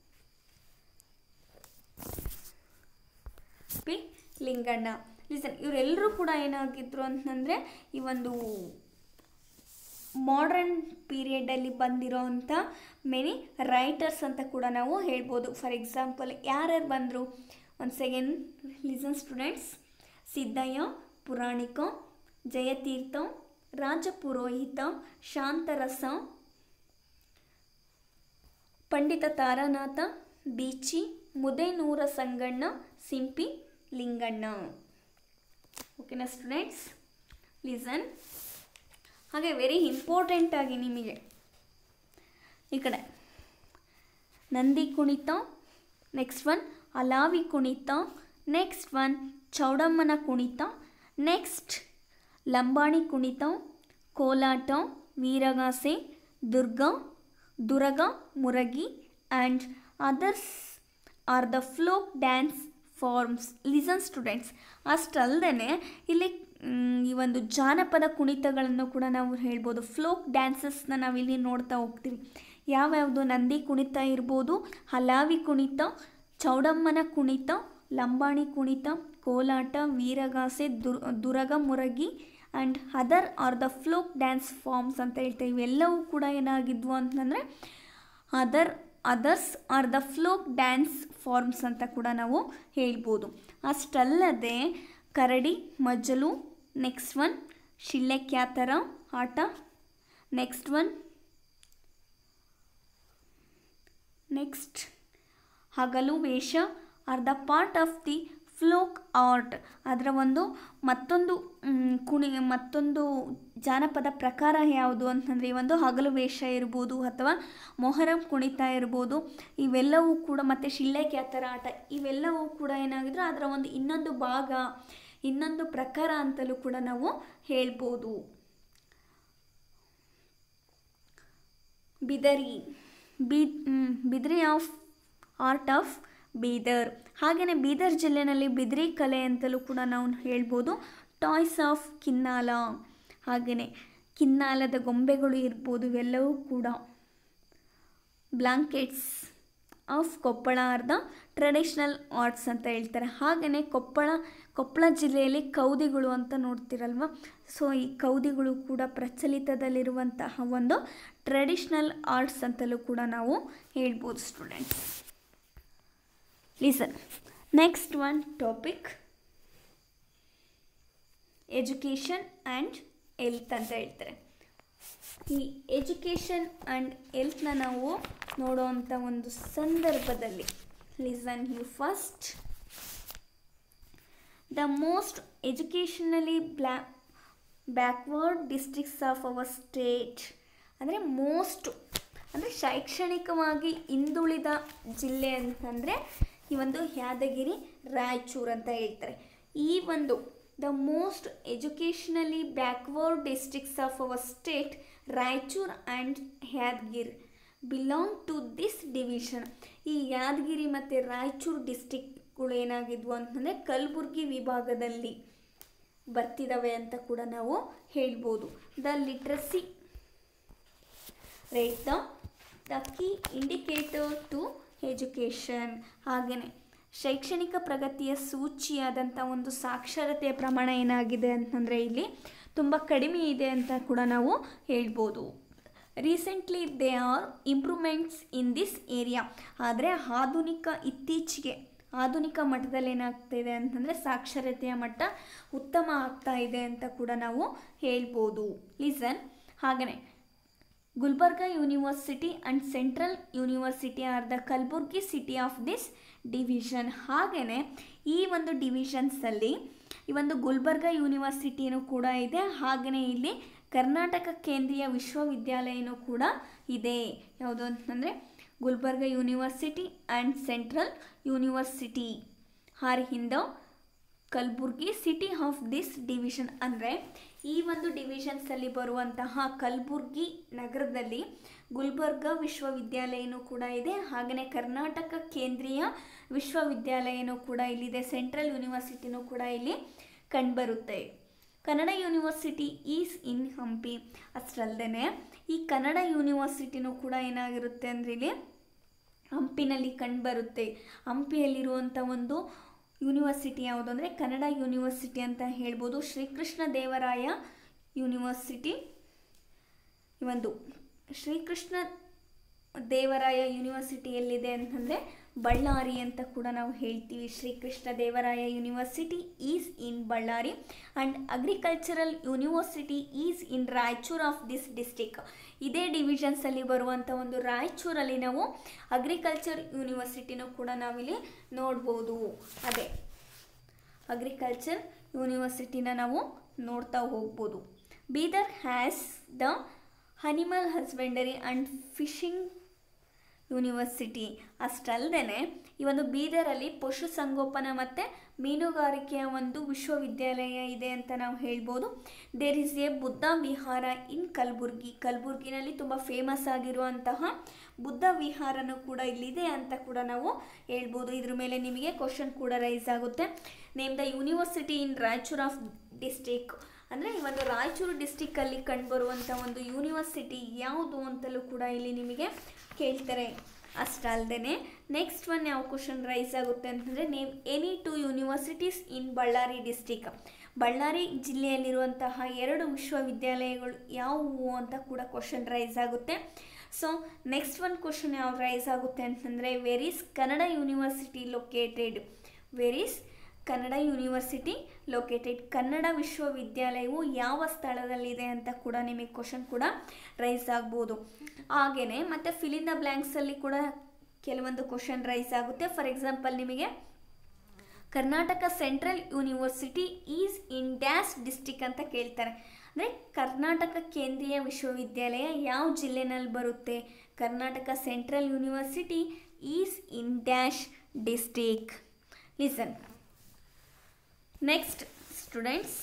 P Linganna listen ಇವರೆಲ್ಲರೂ ಕೂಡ ಏನಾಗಿದ್ರು ಅಂತಂದರೆ ಈ ಒಂದು ಮಾಡರ್ನ್ ಪೀರಿಯಡಲ್ಲಿ ಬಂದಿರೋ ಅಂಥ ಮೆನಿ ರೈಟರ್ಸ್ ಅಂತ ಕೂಡ ನಾವು ಹೇಳ್ಬೋದು ಫಾರ್ ಎಕ್ಸಾಂಪಲ್ ಯಾರ್ಯಾರು ಬಂದರು ಒಂದು second listen students Siddayya Puranik Jayatirtha Rajapurohit Shantarasa Pandit Taranath Beechi Mudenur Sanganna Simpi Linganna ಓಕೆನಾ ಸ್ಟೂಡೆಂಟ್ಸ್ ಲಿಸನ್ ಹಾಗೆ ವೆರಿ ಇಂಪಾರ್ಟೆಂಟ್ ಆಗಿ ನಿಮಗೆ ಈ ಕಡೆ ನಂದಿ ಕುಣಿತ ನೆಕ್ಸ್ಟ್ ಒನ್ ಅಲಾವಿ ಕುಣಿತ ನೆಕ್ಸ್ಟ್ ಒನ್ ಚೌಡಮ್ಮನ ಕುಣಿತ ನೆಕ್ಸ್ಟ್ ಲಂಬಾಣಿ ಕುಣಿತ Kolata Veeragase Durga Duraga Muragi and others are the folk dance forms listen students ಅಷ್ಟಲ್ಲದೆ ಇಲ್ಲಿ ಮ್, ಈ ಒಂದು ಜಾನಪದ ಕುಣಿತಗಳನ್ನು ಕೂಡ ನಾವು ಹೇಳ್ಬೋದು ಫ್ಲೋಕ್ ಡ್ಯಾನ್ಸಸ್ನ ನಾವಿಲ್ಲಿ ನೋಡ್ತಾ ಹೋಗ್ತೀವಿ ಯಾವ್ಯಾವುದು ನಂದಿ ಕುಣಿತ ಇರ್ಬೋದು ಹಲಾವಿ ಕುಣಿತ ಚೌಡಮ್ಮನ ಕುಣಿತ ಲಂಬಾಣಿ ಕುಣಿತ ಕೋಲಾಟ ವೀರಗಾಸೆ ದುರ್ Duraga Muragi and other are the folk dance forms ಅಂತ ಹೇಳ್ತೇವೆ ಇವೆಲ್ಲವೂ ಕೂಡ ಏನಾಗಿದ್ವು ಅಂತಂದರೆ other others are the folk dance forms ಅಂತ ಕೂಡ ನಾವು ಹೇಳ್ಬೋದು ಅಷ್ಟಲ್ಲದೆ ಕರಡಿ ಮಜ್ಜಲು ನೆಕ್ಸ್ಟ್ ಒನ್ ಶಿಳ್ಳೆಕ್ಯಾತರ ಆಟ next one next Hagalu Vesha are the part of the folk art ಅದರ ಒಂದು ಮತ್ತೊಂದು ಮ್, ಕುಣಿ ಮತ್ತೊಂದು ಜಾನಪದ ಪ್ರಕಾರ ಯಾವುದು ಅಂತಂದರೆ ಈ ಒಂದು ಹಗಲು ವೇಷ ಇರ್ಬೋದು ಅಥವಾ ಮೊಹರಂ ಕುಣಿತ ಇರ್ಬೋದು ಇವೆಲ್ಲವೂ ಕೂಡ ಮತ್ತು ಶಿಳ್ಳೆಕ್ಯಾತರ ಆಟ ಇವೆಲ್ಲವೂ ಕೂಡ ಏನಾಗಿದ್ರೆ ಅದರ ಒಂದು ಇನ್ನೊಂದು ಭಾಗ ಇನ್ನೊಂದು ಪ್ರಕಾರ ಅಂತಲೂ ಕೂಡ ನಾವು ಹೇಳ್ಬೋದು Bidari B um, Bidri of art of Bidar ಹಾಗೆಯೇ ಬೀದರ್ ಜಿಲ್ಲೆನಲ್ಲಿ ಬಿದ್ರಿ ಕಲೆ ಅಂತಲೂ ಕೂಡ ನಾವು ಹೇಳ್ಬೋದು ಟಾಯ್ಸ್ ಆಫ್ ಕಿನ್ನಾಲ ಹಾಗೆಯೇ ಕಿನ್ನಾಲದ ಗೊಂಬೆಗಳು ಇರ್ಬೋದು ಇವೆಲ್ಲವೂ ಕೂಡ blankets of Koppal are the traditional arts ಅಂತ ಹೇಳ್ತಾರೆ ಹಾಗೆಯೇ ಕೊಪ್ಪಳ ಕೊಪ್ಪಳ ಜಿಲ್ಲೆಯಲ್ಲಿ ಕೌದಿಗಳು ಅಂತ ನೋಡ್ತಿರಲ್ವ ಸೊ ಈ ಕೌದಿಗಳು ಕೂಡ ಪ್ರಚಲಿತದಲ್ಲಿರುವಂತಹ ಒಂದು ಟ್ರೆಡಿಷ್ನಲ್ ಆರ್ಟ್ಸ್ ಅಂತಲೂ ಕೂಡ ನಾವು ಹೇಳ್ಬೋದು students listen next one topic education and health ಅಂತ ಹೇಳ್ತಾರೆ ಈ ಎಜುಕೇಷನ್ ಆ್ಯಂಡ್ ಹೆಲ್ತ್ನ ನಾವು ನೋಡುವಂಥ ಒಂದು ಸಂದರ್ಭದಲ್ಲಿ listen you first the most educationally bla backward districts of our state ಅಂದರೆ ಮೋಸ್ಟ್ ಅಂದರೆ ಶೈಕ್ಷಣಿಕವಾಗಿ ಹಿಂದುಳಿದ ಜಿಲ್ಲೆ ಅಂತಂದರೆ ಈ ಒಂದು ಯಾದಗಿರಿ ರಾಯಚೂರು ಅಂತ ಹೇಳ್ತಾರೆ ಈ ಒಂದು the most educationally backward districts of our state Raichur and Yadgir belong to this division ಈ ಯಾದಗಿರಿ ಮತ್ತು ರಾಯಚೂರು ಡಿಸ್ಟಿಕ್ಗಳು ಏನಾಗಿದ್ವು ಅಂತಂದರೆ ಕಲಬುರ್ಗಿ ವಿಭಾಗದಲ್ಲಿ ಬರ್ತಿದ್ದಾವೆ ಅಂತ ಕೂಡ ನಾವು ಹೇಳ್ಬೋದು the literacy rate the the key indicator to education ಹಾಗೆಯೇ ಶೈಕ್ಷಣಿಕ ಪ್ರಗತಿಯ ಸೂಚಿಯಾದಂಥ ಒಂದು ಸಾಕ್ಷರತೆಯ ಪ್ರಮಾಣ ಏನಾಗಿದೆ ಅಂತಂದರೆ ಇಲ್ಲಿ ತುಂಬ ಕಡಿಮೆ ಇದೆ ಅಂತ ಕೂಡ ನಾವು ಹೇಳ್ಬೋದು recently they are improvements in this area ಆದರೆ ಆಧುನಿಕ ಇತ್ತೀಚೆಗೆ ಆಧುನಿಕ ಮಟ್ಟದಲ್ಲಿ ಏನಾಗ್ತಾಯಿದೆ ಅಂತಂದರೆ ಸಾಕ್ಷರತೆಯ ಮಟ್ಟ ಉತ್ತಮ ಆಗ್ತಾ ಇದೆ ಅಂತ ಕೂಡ ನಾವು ಹೇಳ್ಬೋದು ಲಿಸನ್ ಹಾಗೆಯೇ Gulbarga university and central university are the Kalaburagi city of this division ಹಾಗೆಯೇ ಈ ಒಂದು ಡಿವಿಷನ್ಸಲ್ಲಿ ಈ ಒಂದು ಗುಲ್ಬರ್ಗ ಯೂನಿವರ್ಸಿಟಿನೂ ಕೂಡ ಇದೆ ಹಾಗೆಯೇ ಇಲ್ಲಿ ಕರ್ನಾಟಕ ಕೇಂದ್ರೀಯ ವಿಶ್ವವಿದ್ಯಾಲಯನೂ ಕೂಡ ಇದೆ ಯಾವುದು ಅಂತಂದರೆ Gulbarga university and central university are in the Kalaburagi city of this division ಅಂದರೆ ಈ ಒಂದು ಡಿವಿಷನ್ಸಲ್ಲಿ ಬರುವಂತಹ ಕಲಬುರ್ಗಿ ನಗರದಲ್ಲಿ ಗುಲ್ಬರ್ಗ ವಿಶ್ವವಿದ್ಯಾಲಯನೂ ಕೂಡ ಇದೆ ಹಾಗೆಯೇ ಕರ್ನಾಟಕ ಕೇಂದ್ರೀಯ ವಿಶ್ವವಿದ್ಯಾಲಯನೂ ಕೂಡ ಇಲ್ಲಿದೆ ಸೆಂಟ್ರಲ್ ಯೂನಿವರ್ಸಿಟಿನೂ ಕೂಡ ಇಲ್ಲಿ ಕಂಡುಬರುತ್ತೆ Kannada university is in Hampi ಅಷ್ಟಲ್ಲದೆ ಈ ಕನ್ನಡ ಯೂನಿವರ್ಸಿಟಿನೂ ಕೂಡ ಏನಾಗಿರುತ್ತೆ ಅಂದರೆ ಇಲ್ಲಿ ಹಂಪಿನಲ್ಲಿ ಕಂಡುಬರುತ್ತೆ ಹಂಪಿಯಲ್ಲಿರುವಂಥ ಒಂದು ಯೂನಿವರ್ಸಿಟಿ ಯಾವುದು ಅಂದರೆ ಕನ್ನಡ ಯೂನಿವರ್ಸಿಟಿ ಅಂತ ಹೇಳ್ಬೋದು ಶ್ರೀಕೃಷ್ಣ ದೇವರಾಯ ಯೂನಿವರ್ಸಿಟಿ ಈ ಒಂದು ಶ್ರೀಕೃಷ್ಣ ದೇವರಾಯ ಯೂನಿವರ್ಸಿಟಿ ಎಲ್ಲಿದೆ ಅಂತಂದರೆ ಬಳ್ಳಾರಿ ಅಂತ ಕೂಡ ನಾವು ಹೇಳ್ತೀವಿ Srikrishna Devaraya university is in Ballari and agricultural university is in Raichur of this district ಇದೇ ಡಿವಿಷನ್ಸಲ್ಲಿ ಬರುವಂಥ ಒಂದು ರಾಯಚೂರಲ್ಲಿ ನಾವು ಅಗ್ರಿಕಲ್ಚರ್ ಯೂನಿವರ್ಸಿಟಿನೂ ಕೂಡ ನಾವಿಲ್ಲಿ ನೋಡ್ಬೋದು ಅದೇ ಅಗ್ರಿಕಲ್ಚರ್ ಯೂನಿವರ್ಸಿಟಿನ ನಾವು ನೋಡ್ತಾ ಹೋಗ್ಬೋದು Bidar has the animal husbandry and fishing university ಅಷ್ಟಲ್ಲದೆ ಈ ಒಂದು ಬೀದರಲ್ಲಿ ಪಶುಸಂಗೋಪನಾ ಮತ್ತು ಮೀನುಗಾರಿಕೆಯ ಒಂದು ವಿಶ್ವವಿದ್ಯಾಲಯ ಇದೆ ಅಂತ ನಾವು ಹೇಳ್ಬೋದು ದೇರ್ ಇಸ್ ಎ ಬುದ್ಧ ವಿಹಾರ ಇನ್ ಕಲಬುರ್ಗಿ ಕಲಬುರ್ಗಿನಲ್ಲಿ ತುಂಬ ಫೇಮಸ್ ಆಗಿರುವಂತಹ ಬುದ್ಧ ವಿಹಾರನೂ ಕೂಡ ಇಲ್ಲಿದೆ ಅಂತ ಕೂಡ ನಾವು ಹೇಳ್ಬೋದು ಇದ್ರ ಮೇಲೆ ನಿಮಗೆ ಕ್ವಶನ್ ಕೂಡ ರೈಸ್ ಆಗುತ್ತೆ name the university in Raichur of district ಅಂದರೆ ಈ ಒಂದು ರಾಯಚೂರು ಡಿಸ್ಟಿಕ್ಕಲ್ಲಿ ಕಂಡುಬರುವಂಥ ಒಂದು ಯೂನಿವರ್ಸಿಟಿ ಯಾವುದು ಅಂತಲೂ ಕೂಡ ಇಲ್ಲಿ ನಿಮಗೆ ಕೇಳ್ತಾರೆ ಅಷ್ಟಲ್ದೇ ನೆಕ್ಸ್ಟ್ ಒನ್ ಯಾವ ಕ್ವಶನ್ ರೈಸ್ ಆಗುತ್ತೆ ಅಂತಂದರೆ name any two universities in Ballari district Ballari ಜಿಲ್ಲೆಯಲ್ಲಿರುವಂತಹ ಎರಡು ವಿಶ್ವವಿದ್ಯಾಲಯಗಳು ಯಾವುವು ಅಂತ ಕೂಡ ಕ್ವಶನ್ ರೈಸ್ ಆಗುತ್ತೆ ಸೊ ನೆಕ್ಸ್ಟ್ ಒನ್ ಕ್ವಶನ್ ಯಾವ ರೈಸ್ ಆಗುತ್ತೆ ಅಂತಂದರೆ where is Kannada university located where is Kannada university located Kannada ವಿಶ್ವವಿದ್ಯಾಲಯವು ಯಾವ ಸ್ಥಳದಲ್ಲಿದೆ ಅಂತ ಕೂಡ ನಿಮಗೆ ಕ್ವಶನ್ ಕೂಡ ರೈಸ್ ಆಗ್ಬೋದು ಹಾಗೆಯೇ ಮತ್ತು ಫಿಲಿಂದ ಬ್ಲ್ಯಾಂಕ್ಸಲ್ಲಿ ಕೂಡ ಕೆಲವೊಂದು ಕ್ವಶನ್ ರೈಸ್ ಆಗುತ್ತೆ ಫಾರ್ ಎಕ್ಸಾಂಪಲ್ ನಿಮಗೆ Karnataka central university is in dash district ಅಂತ ಕೇಳ್ತಾರೆ ಅಂದರೆ ಕರ್ನಾಟಕ ಕೇಂದ್ರೀಯ ವಿಶ್ವವಿದ್ಯಾಲಯ ಯಾವ ಜಿಲ್ಲೆನಲ್ಲಿ ಬರುತ್ತೆ Karnataka central university is in dash district listen next students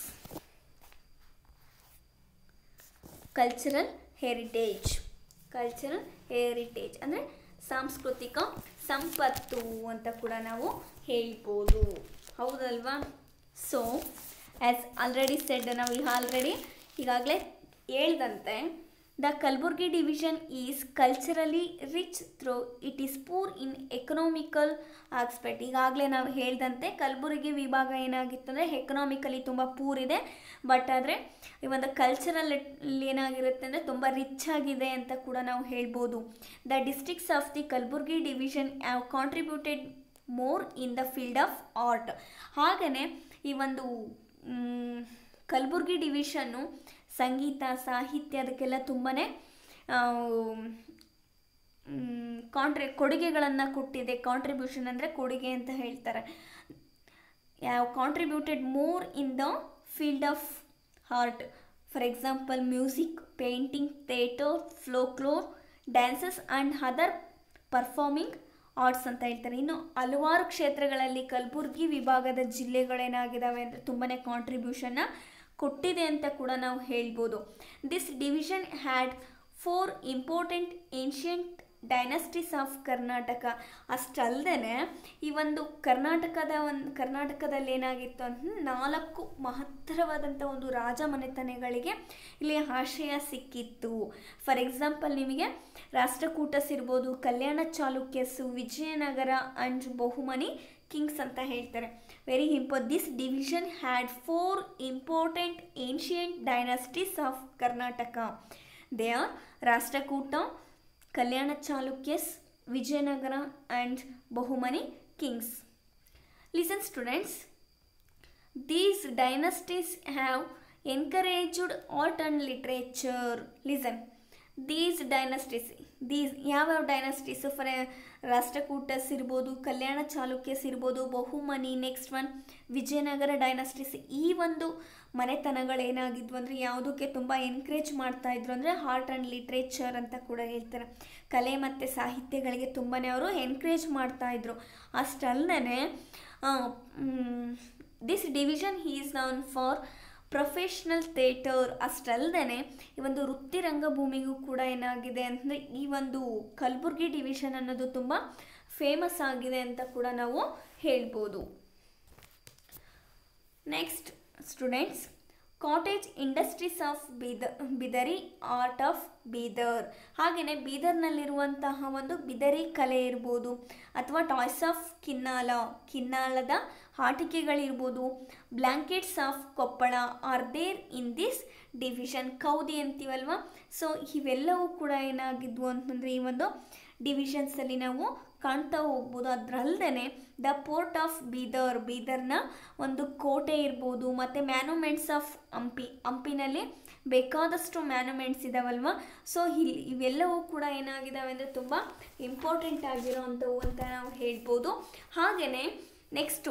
cultural heritage cultural heritage ಅಂದರೆ ಸಾಂಸ್ಕೃತಿಕ ಸಂಪತ್ತು ಅಂತ ಕೂಡ ನಾವು ಹೇಳ್ಬೋದು ಹೌದಲ್ವಾ ಸೊ ಆ್ಯಸ್ ಆಲ್ರೆಡಿ ಸೆಡ್ ನಾವು ಆಲ್ರೆಡಿ ಈಗಾಗಲೇ ಹೇಳ್ದಂತೆ the Kalaburagi division is culturally rich through it is poor in economical aspect ಈಗಾಗಲೇ ನಾವು ಹೇಳ್ದಂತೆ ಕಲಬುರಗಿ ವಿಭಾಗ ಏನಾಗಿತ್ತು ಅಂದರೆ ಎಕನಾಮಿಕಲಿ ತುಂಬ ಪೂರ್ ಇದೆ ಬಟ್ ಆದರೆ ಈ ಒಂದು ಕಲ್ಚರಲ್ ಏನಾಗಿರುತ್ತೆ ಅಂದರೆ ತುಂಬ ರಿಚ್ ಆಗಿದೆ ಅಂತ ಕೂಡ ನಾವು ಹೇಳ್ಬೋದು the districts of the Kalaburagi division have contributed more in the field of art ಹಾಗೆಯೇ ಈ ಒಂದು ಕಲಬುರ್ಗಿ ಡಿವಿಷನ್ನು ಸಂಗೀತ ಸಾಹಿತ್ಯ ಅದಕ್ಕೆಲ್ಲ ತುಂಬಾ ಕಾಂಟ್ರಿ ಕೊಡುಗೆಗಳನ್ನು ಕೊಟ್ಟಿದೆ ಕಾಂಟ್ರಿಬ್ಯೂಷನ್ ಅಂದರೆ ಕೊಡುಗೆ ಅಂತ ಹೇಳ್ತಾರೆ ಯಾವ contributed more in the field of art for example music painting theatre folklore dances and other performing arts ಅಂತ ಹೇಳ್ತಾರೆ ಇನ್ನು ಹಲವಾರು ಕ್ಷೇತ್ರಗಳಲ್ಲಿ ಕಲಬುರ್ಗಿ ವಿಭಾಗದ ಜಿಲ್ಲೆಗಳೇನಾಗಿದ್ದಾವೆ ಅಂದರೆ ತುಂಬಾ ಕಾಂಟ್ರಿಬ್ಯೂಷನ್ನ ಕೊಟ್ಟಿದೆ ಅಂತ ಕೂಡ ನಾವು ಹೇಳ್ಬೋದು this division had four important ancient dynasties of Karnataka ಅಷ್ಟಲ್ಲದೆ ಈ ಒಂದು ಕರ್ನಾಟಕದ ಒಂದು ಕರ್ನಾಟಕದಲ್ಲಿ ಏನಾಗಿತ್ತು ಅಂತ ನಾಲ್ಕು ಮಹತ್ತರವಾದಂಥ ಒಂದು ರಾಜ ಮನೆತನಗಳಿಗೆ ಇಲ್ಲಿ ಆಶ್ರಯ ಸಿಕ್ಕಿತ್ತು ಫಾರ್ ಎಕ್ಸಾಂಪಲ್ ನಿಮಗೆ ರಾಷ್ಟ್ರಕೂಟಸ್ ಇರ್ಬೋದು ಕಲ್ಯಾಣ ಚಾಲುಕ್ಯಸ್ಸು ವಿಜಯನಗರ ಅಂಡ್ ಬಹುಮನಿ ಕಿಂಗ್ಸ್ ಅಂತ ಹೇಳ್ತಾರೆ very impo this division had four important ancient dynasties of Karnataka they are Rashtrakuta Kalyana Chalukyas Vijayanagara and Bahmani kings listen students these dynasties have encouraged art and literature listen these dynasties these ಯಾವ್ಯಾವ dynasties for Rashtrakutas ಇರ್ಬೋದು ಕಲ್ಯಾಣ ಚಾಲುಕ್ಯಸ್ ಇರ್ಬೋದು Bahmani next one Vijayanagara dynasties ಈ ಒಂದು ಮನೆತನಗಳೇನಾಗಿದ್ವು ಅಂದರೆ ಯಾವುದಕ್ಕೆ ತುಂಬ encourage ಮಾಡ್ತಾ ಇದ್ರು ಅಂದರೆ ಆರ್ಟ್ ಆ್ಯಂಡ್ ಲಿಟ್ರೇಚರ್ ಅಂತ ಕೂಡ ಹೇಳ್ತಾರೆ ಕಲೆ ಮತ್ತು ಸಾಹಿತ್ಯಗಳಿಗೆ ತುಂಬಾ ಅವರು ಎನ್ಕರೇಜ್ ಮಾಡ್ತಾ ಇದ್ರು ಅಷ್ಟಲ್ಲದೆ this division is known for professional theatre ಅಷ್ಟಲ್ಲದೆ ಈ ಒಂದು ವೃತ್ತಿ ರಂಗಭೂಮಿಗೂ ಕೂಡ ಏನಾಗಿದೆ ಅಂತಂದರೆ ಈ ಒಂದು ಕಲಬುರ್ಗಿ ಡಿವಿಷನ್ ಅನ್ನೋದು ತುಂಬ ಫೇಮಸ್ ಆಗಿದೆ ಅಂತ ಕೂಡ ನಾವು ಹೇಳ್ಬೋದು next students cottage industries of Bida Bidari art of Bidar ಹಾಗೆಯೇ ಬೀದರ್ನಲ್ಲಿರುವಂತಹ ಒಂದು ಬಿದರಿ ಕಲೆ ಇರ್ಬೋದು ಅಥವಾ ಟಾಯ್ಸ್ ಆಫ್ ಕಿನ್ನಾಲ ಕಿನ್ನಾಲದ ಆಟಿಕೆಗಳಿರ್ಬೋದು blankets of Koppal are there in this division ಕೌದಿ ಅಂತೀವಲ್ವ ಸೊ ಇವೆಲ್ಲವೂ ಕೂಡ ಏನಾಗಿದ್ವು ಅಂತಂದರೆ ಈ ಒಂದು ಡಿವಿಷನ್ಸಲ್ಲಿ ನಾವು ಕಾಣ್ತಾ ಹೋಗ್ಬೋದು ಅದರಲ್ಲದೆ ದ ಪೋರ್ಟ್ ಆಫ್ ಬೀದರ್ ಬೀದರ್ನ ಒಂದು ಕೋಟೆ ಇರ್ಬೋದು ಮತ್ತು ಮ್ಯಾನುಮೆಂಟ್ಸ್ ಆಫ್ ಹಂಪಿ ಹಂಪಿನಲ್ಲಿ ಬೇಕಾದಷ್ಟು ಮ್ಯಾನುಮೆಂಟ್ಸ್ ಇದಾವಲ್ವ ಸೊ ಇಲ್ಲಿ ಇವೆಲ್ಲವೂ ಕೂಡ ಏನಾಗಿದ್ದಾವೆ ಅಂದರೆ ತುಂಬ ಇಂಪಾರ್ಟೆಂಟ್ ಆಗಿರೋವಂಥವು ಅಂತ ನಾವು ಹೇಳ್ಬೋದು ಹಾಗೆಯೇ ನೆಕ್ಸ್ಟು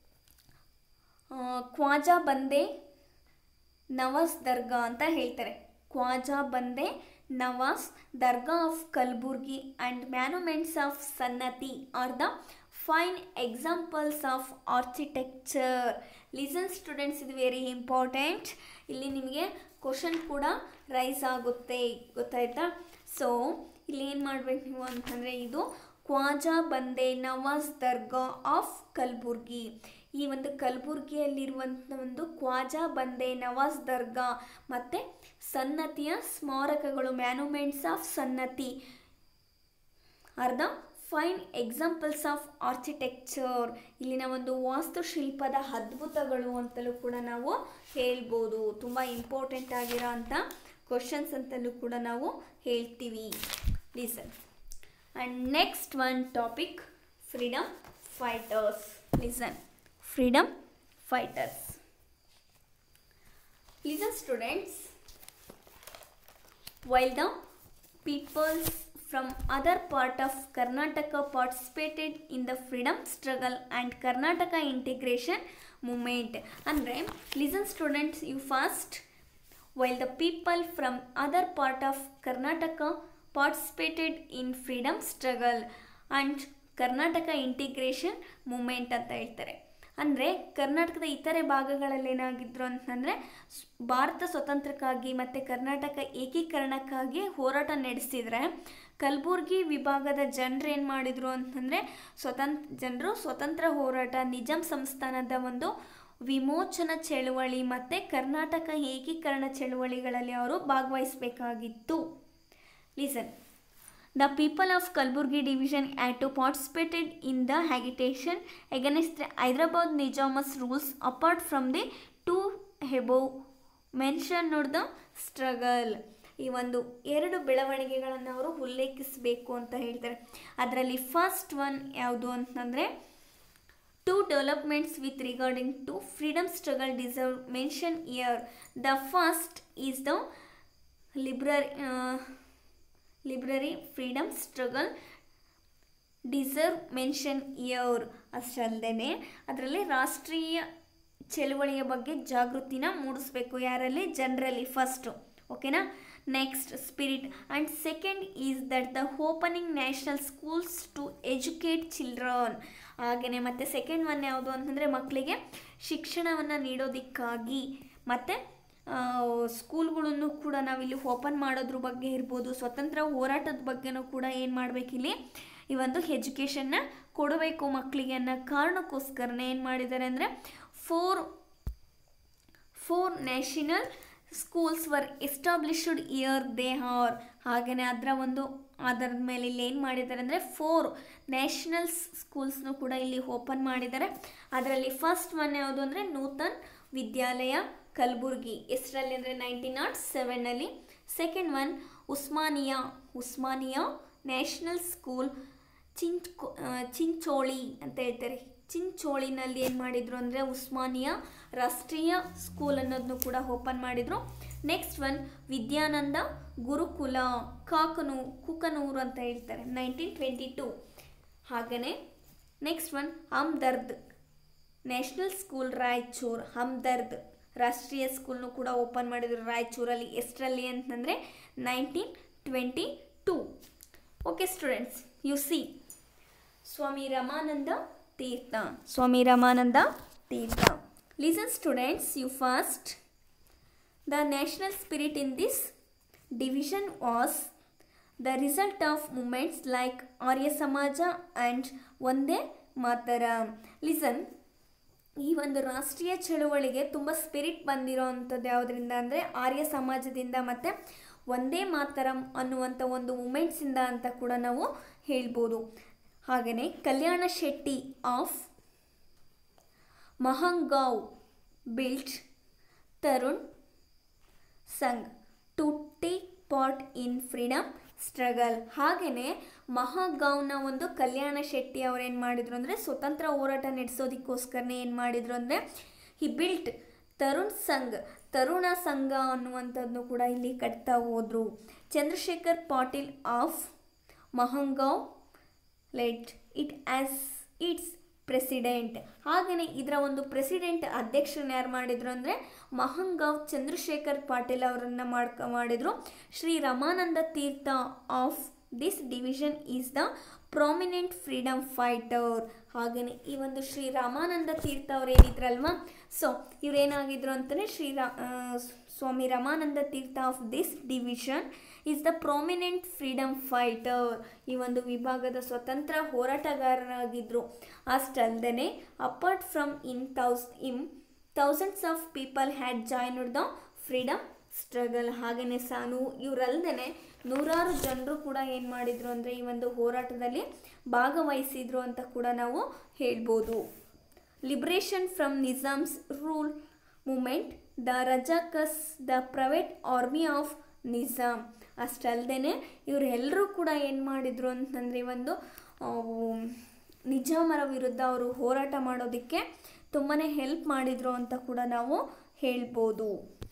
ಕ್ವಾಜಾ ಬಂದೆ ನವಾಸ್ ದರ್ಗಾ ಅಂತ ಹೇಳ್ತಾರೆ Khwaja Bande Nawaz Dargah of Kalaburagi and monuments of Sannati are the fine examples of architecture listen students ಇದು ವೆರಿ ಇಂಪಾರ್ಟೆಂಟ್ ಇಲ್ಲಿ ನಿಮಗೆ ಕ್ವಶನ್ ಕೂಡ ರೈಸ್ ಆಗುತ್ತೆ ಗೊತ್ತಾಯ್ತಾ ಸೊ ಇಲ್ಲಿ ಏನು ಮಾಡ್ಬೇಕು ನೀವು ಅಂತಂದರೆ ಇದು ಕ್ವಾಜಾ ಬಂದೆ ನವಾಜ್ ದರ್ಗಾ ಆಫ್ ಕಲಬುರ್ಗಿ ಈ ಒಂದು ಕಲಬುರ್ಗಿಯಲ್ಲಿರುವಂಥ ಒಂದು ಕ್ವಾಜಾ ಬಂದೆ ನವಾಜ್ ದರ್ಗಾ ಮತ್ತು ಸನ್ನತಿಯ ಸ್ಮಾರಕಗಳು monuments of Sannati are the fine examples of architecture ಇಲ್ಲಿನ ಒಂದು ವಾಸ್ತುಶಿಲ್ಪದ ಅದ್ಭುತಗಳು ಅಂತಲೂ ಕೂಡ ನಾವು ಹೇಳ್ಬೋದು ತುಂಬ ಇಂಪಾರ್ಟೆಂಟ್ ಆಗಿರೋ ಅಂಥ ಕ್ವಶನ್ಸ್ ಅಂತಲೂ ಕೂಡ ನಾವು ಹೇಳ್ತೀವಿ listen and next one topic freedom fighters listen freedom fighters listen students while the peoples from other part of Karnataka participated in the freedom struggle and Karnataka integration movement. ಅಂದರೆ listen students you fast while the people from other part of Karnataka participated in freedom struggle and Karnataka integration movement ಅಂತ ಹೇಳ್ತಾರೆ ಅಂದರೆ ಕರ್ನಾಟಕದ ಇತರೆ ಭಾಗಗಳಲ್ಲಿ ಏನಾಗಿದ್ರು ಅಂತಂದರೆ ಭಾರತ ಸ್ವತಂತ್ರಕ್ಕಾಗಿ ಮತ್ತು ಕರ್ನಾಟಕ ಏಕೀಕರಣಕ್ಕಾಗಿ ಹೋರಾಟ ನಡೆಸಿದರೆ ಕಲಬುರ್ಗಿ ವಿಭಾಗದ ಜನರು ಏನು ಮಾಡಿದರು ಅಂತಂದರೆ ಸ್ವತಂತ್ರ ಜನರು ಸ್ವತಂತ್ರ ಹೋರಾಟ ನಿಜಾಂ ಸಂಸ್ಥಾನದ ಒಂದು ವಿಮೋಚನಾ ಚಳುವಳಿ ಮತ್ತು ಕರ್ನಾಟಕ ಏಕೀಕರಣ ಚಳುವಳಿಗಳಲ್ಲಿ ಅವರು ಭಾಗವಹಿಸಬೇಕಾಗಿತ್ತು listen The people of Kalburgi division had to participated in the agitation against the Hyderabad Nijamas rules apart from the two above mentioned the struggle. ಈ ಒಂದು ಎರಡು ಬೆಳವಣಿಗೆಗಳನ್ನು ಅವರು ಉಲ್ಲೇಖಿಸಬೇಕು ಅಂತ ಹೇಳ್ತಾರೆ ಅದರಲ್ಲಿ ಫಸ್ಟ್ ಒನ್ ಯಾವುದು ಅಂತಂದರೆ two developments with regarding to freedom struggle deserve mention here the first is the library library freedom struggle deserve mention here ಅಷ್ಟಲ್ಲದೆ ಅದರಲ್ಲಿ ರಾಷ್ಟ್ರೀಯ ಚಳುವಳಿಯ ಬಗ್ಗೆ ಜಾಗೃತಿನ ಮೂಡಿಸ್ಬೇಕು ಯಾರಲ್ಲಿ ಜನರಲ್ಲಿ ಫಸ್ಟು ಓಕೆನಾ next spirit and second is that the opening national schools to educate children ಹಾಗೆಯೇ ಮತ್ತು ಸೆಕೆಂಡ್ ಒನ್ ಯಾವುದು ಅಂತಂದರೆ ಮಕ್ಕಳಿಗೆ ಶಿಕ್ಷಣವನ್ನು ನೀಡೋದಕ್ಕಾಗಿ ಮತ್ತು ಸ್ಕೂಲ್ಗಳನ್ನು ಕೂಡ ನಾವಿಲ್ಲಿ ಓಪನ್ ಮಾಡೋದ್ರ ಬಗ್ಗೆ ಇರ್ಬೋದು ಸ್ವತಂತ್ರ ಹೋರಾಟದ ಬಗ್ಗೆನೂ ಕೂಡ ಏನು ಮಾಡಬೇಕಿಲ್ಲಿ ಈ ಒಂದು ಎಜುಕೇಷನ್ನ ಕೊಡಬೇಕು ಮಕ್ಕಳಿಗೆ ಅನ್ನೋ ಕಾರಣಕ್ಕೋಸ್ಕರನೇ ಏನು ಮಾಡಿದ್ದಾರೆ ಅಂದರೆ four four national schools were established here they are ಹಾಗೆಯೇ ಅದರ ಒಂದು ಅದರ ಮೇಲೆ ಇಲ್ಲಿ ಏನು ಮಾಡಿದ್ದಾರೆ ಅಂದರೆ ಫೋರ್ ನ್ಯಾಷನಲ್ ಸ್ಕೂಲ್ಸ್ನು ಕೂಡ ಇಲ್ಲಿ ಓಪನ್ ಮಾಡಿದ್ದಾರೆ ಅದರಲ್ಲಿ ಫಸ್ಟ್ ಒನ್ ಯಾವುದು ಅಂದರೆ ನೂತನ್ ವಿದ್ಯಾಲಯ ಕಲಬುರ್ಗಿ ಎಷ್ಟರಲ್ಲಿ ಅಂದರೆ ನೈನ್ಟೀನ್ ನಾಟ್ ಸೆವೆನ್ನಲ್ಲಿ second one Osmania Osmania national school Chinch Chincholi ಅಂತ ಹೇಳ್ತಾರೆ ಚಿಂಚೋಳಿನಲ್ಲಿ ಏನು ಮಾಡಿದರು ಅಂದರೆ ಉಸ್ಮಾನಿಯಾ ರಾಷ್ಟ್ರೀಯ ಸ್ಕೂಲ್ ಅನ್ನೋದನ್ನು ಕೂಡ ಓಪನ್ ಮಾಡಿದರು ನೆಕ್ಸ್ಟ್ ಒನ್ ವಿದ್ಯಾನಂದ ಗುರುಕುಲ ಕಾಕನೂ ಕುಕನೂರು ಅಂತ ಹೇಳ್ತಾರೆ ನೈನ್ಟೀನ್ ಟ್ವೆಂಟಿ ಟೂ ಹಾಗೆಯೇ next one Hamdard national school Raichur Hamdard ರಾಷ್ಟ್ರೀಯ ಸ್ಕೂಲ್ನು ಕೂಡ ಓಪನ್ ಮಾಡಿದರು ರಾಯಚೂರಲ್ಲಿ ಎಷ್ಟರಲ್ಲಿ ಅಂತಂದರೆ nineteen twenty two okay students you see Swami Ramananda Teertha Swami Ramananda Teertha listen students you fast the national spirit in this division was the result of movements like Arya Samaj and ಒಂದೇ ಮಾತರ listen ಈ ಒಂದು ರಾಷ್ಟ್ರೀಯ ಚಳುವಳಿಗೆ ತುಂಬ ಸ್ಪಿರಿಟ್ ಬಂದಿರೋ ಅಂಥದ್ದು ಯಾವುದರಿಂದ ಅಂದರೆ ಆರ್ಯ ಸಮಾಜದಿಂದ ಮತ್ತು ಒಂದೇ ಮಾತರಂ ಅನ್ನುವಂಥ ಒಂದು ಮೂಮೆಂಟ್ಸಿಂದ ಅಂತ ಕೂಡ ನಾವು ಹೇಳ್ಬೋದು ಹಾಗೆಯೇ Kalyana Shetty of Mahangaon built Tarun Sangh to take part in freedom struggle ಹಾಗೆಯೇ ಮಹಾಗಾವ್ನ ಒಂದು ಕಲ್ಯಾಣ ಶೆಟ್ಟಿ ಅವ್ರು ಏನು ಮಾಡಿದ್ರು ಅಂದರೆ ಸ್ವತಂತ್ರ ಹೋರಾಟ ನಡೆಸೋದಕ್ಕೋಸ್ಕರನೇ ಏನು ಮಾಡಿದ್ರು ಅಂದರೆ ಹಿ ಬಿಲ್ಟ್ ತರುಣ್ ಸಂಘ್ ತರುಣ ಸಂಘ ಅನ್ನುವಂಥದ್ದನ್ನು ಕೂಡ ಇಲ್ಲಿ ಕಟ್ತಾ ಹೋದರು Chandrashekhar Patil of Mahangaon let it as its president ಹಾಗೆಯೇ ಇದರ ಒಂದು ಪ್ರೆಸಿಡೆಂಟ್ ಅಧ್ಯಕ್ಷರನ್ನ ಯಾರು ಮಾಡಿದರು ಅಂದರೆ ಮಹಂಗಾವ್ ಚಂದ್ರಶೇಖರ್ ಪಾಟೀಲ್ ಅವರನ್ನು ಮಾಡ್ಕ ಮಾಡಿದರು Shri Ramananda Teertha of this division is the prominent freedom fighter ಹಾಗೆಯೇ ಈ ಒಂದು ಶ್ರೀ ರಾಮಾನಂದ ತೀರ್ಥ ಅವ್ರು ಏನಿದ್ರಲ್ವಾ ಸೊ ಇವರೇನಾಗಿದ್ರು ಅಂತಲೇ Shri Ra ah, Swami Ramananda Teertha of this division is the prominent freedom fighter ಈ ಒಂದು ವಿಭಾಗದ ಸ್ವತಂತ್ರ ಹೋರಾಟಗಾರರಾಗಿದ್ದರು ಅಷ್ಟಲ್ಲದೆ apart from in thous in thousands of people had joined the freedom struggle ಹಾಗೆಯೇ ಸಾನು ಇವರಲ್ಲದೆ ನೂರಾರು ಜನರು ಕೂಡ ಏನು ಮಾಡಿದರು ಅಂದರೆ ಈ ಒಂದು ಹೋರಾಟದಲ್ಲಿ ಭಾಗವಹಿಸಿದ್ರು ಅಂತ ಕೂಡ ನಾವು ಹೇಳ್ಬೋದು liberation from Nizam's rule movement the Razakars the private army of Nizam ಅಷ್ಟಲ್ಲದೆ ಇವರೆಲ್ಲರೂ ಕೂಡ ಏನು ಮಾಡಿದರು ಅಂತಂದರೆ ಈ ಒಂದು ಆ, ನಿಜಾಮರ ವಿರುದ್ಧ ಅವರು ಹೋರಾಟ ಮಾಡೋದಕ್ಕೆ ತುಂಬಾ ಹೆಲ್ಪ್ ಮಾಡಿದರು ಅಂತ ಕೂಡ ನಾವು ಹೇಳ್ಬೋದು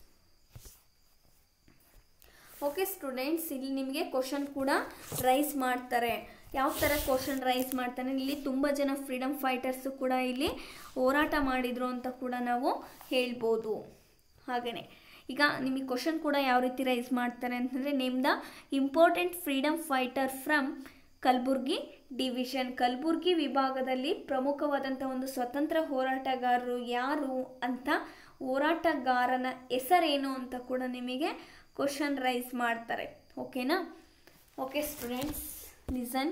ಓಕೆ ಸ್ಟೂಡೆಂಟ್ಸ್ ಇಲ್ಲಿ ನಿಮಗೆ ಕ್ವಶನ್ ಕೂಡ ರೈಸ್ ಮಾಡ್ತಾರೆ ಯಾವ ಥರ ಕ್ವಶನ್ ರೈಸ್ ಮಾಡ್ತಾನೆ ಇಲ್ಲಿ ತುಂಬ ಜನ ಫ್ರೀಡಮ್ ಫೈಟರ್ಸು ಕೂಡ ಇಲ್ಲಿ ಹೋರಾಟ ಮಾಡಿದರು ಅಂತ ಕೂಡ ನಾವು ಹೇಳ್ಬೋದು ಹಾಗೆಯೇ ಈಗ ನಿಮಗೆ ಕ್ವಶನ್ ಕೂಡ ಯಾವ ರೀತಿ ರೈಸ್ ಮಾಡ್ತಾರೆ ಅಂತಂದರೆ name the important freedom fighter from Kalaburagi division Kalaburagi ವಿಭಾಗದಲ್ಲಿ ಪ್ರಮುಖವಾದಂಥ ಒಂದು ಸ್ವತಂತ್ರ ಹೋರಾಟಗಾರರು ಯಾರು ಅಂತ ಹೋರಾಟಗಾರನ ಹೆಸರೇನು ಅಂತ ಕೂಡ ನಿಮಗೆ ಕ್ವಶನ್ ರೈಸ್ ಮಾಡ್ತಾರೆ ಓಕೆನಾ ಓಕೆ ಸ್ಟೂಡೆಂಟ್ಸ್ ಲಿಸನ್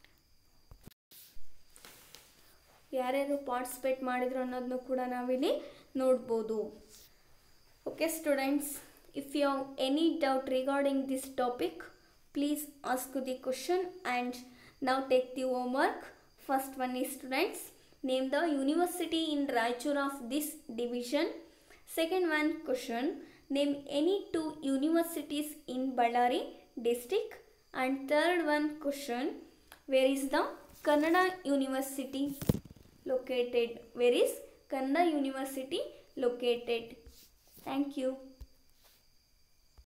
ಯಾರ್ಯಾರು ಪಾರ್ಟಿಸಿಪೇಟ್ ಮಾಡಿದ್ರು ಅನ್ನೋದನ್ನು ಕೂಡ ನಾವಿಲ್ಲಿ ನೋಡ್ಬೋದು Okay, students, if you have any doubt regarding this topic, please ask the question and now take the homework. First one is students, name the university in Raichur of this division. Second one question, name any two universities in Ballari district. And third one question, where is the Kannada University located? Where is Kannada University located? Thank you.